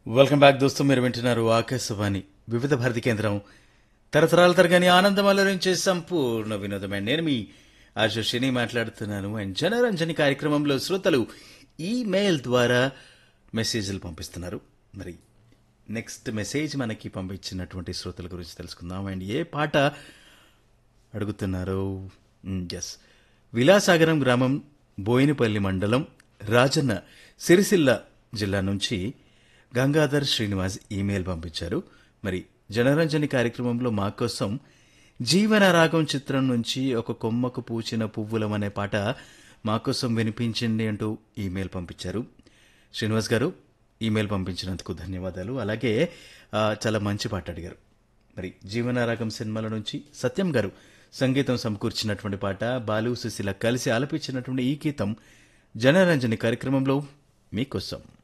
welcome back దోస్తు మీరు వింటున్నారు ఆకాశవాణి వివిధ భారతి కేంద్రం తరతరాల తరగని ఆనందం అలరించే సంపూర్ణ వినోదమైన నేను మీ ఆశిని మాట్లాడుతున్నాను అండ్ జనరంజని కార్యక్రమంలో శ్రోతలు ఈమెయిల్ ద్వారా మెసేజ్లు పంపిస్తున్నారు మరి నెక్స్ట్ మెసేజ్ మనకి పంపించినటువంటి శ్రోతల గురించి తెలుసుకుందాం అండ్ ఏ పాట అడుగుతున్నారు ఎస్ విలాసాగరం గ్రామం బోయినపల్లి మండలం రాజన్న సిరిసిల్ల జిల్లా నుంచి గంగాధర్ శ్రీనివాస్ ఈమెయిల్ పంపించారు మరి జనరంజని కార్యక్రమంలో మా కోసం జీవన రాగం చిత్రం నుంచి ఒక కొమ్మకు పూచిన పువ్వులం అనే పాట మా కోసం వినిపించండి అంటూ ఈమెయిల్ పంపించారు శ్రీనివాస్ గారు ఈమెయిల్ పంపించినందుకు ధన్యవాదాలు అలాగే ఆ, చాలా మంచి పాట అడిగారు మరి జీవనారాగం సినిమాల నుంచి సత్యం గారు సంగీతం సమకూర్చినటువంటి పాట బాలు సుశీల కలిసి ఆలపించినటువంటి ఈ గీతం జనరంజని కార్యక్రమంలో మీకోసం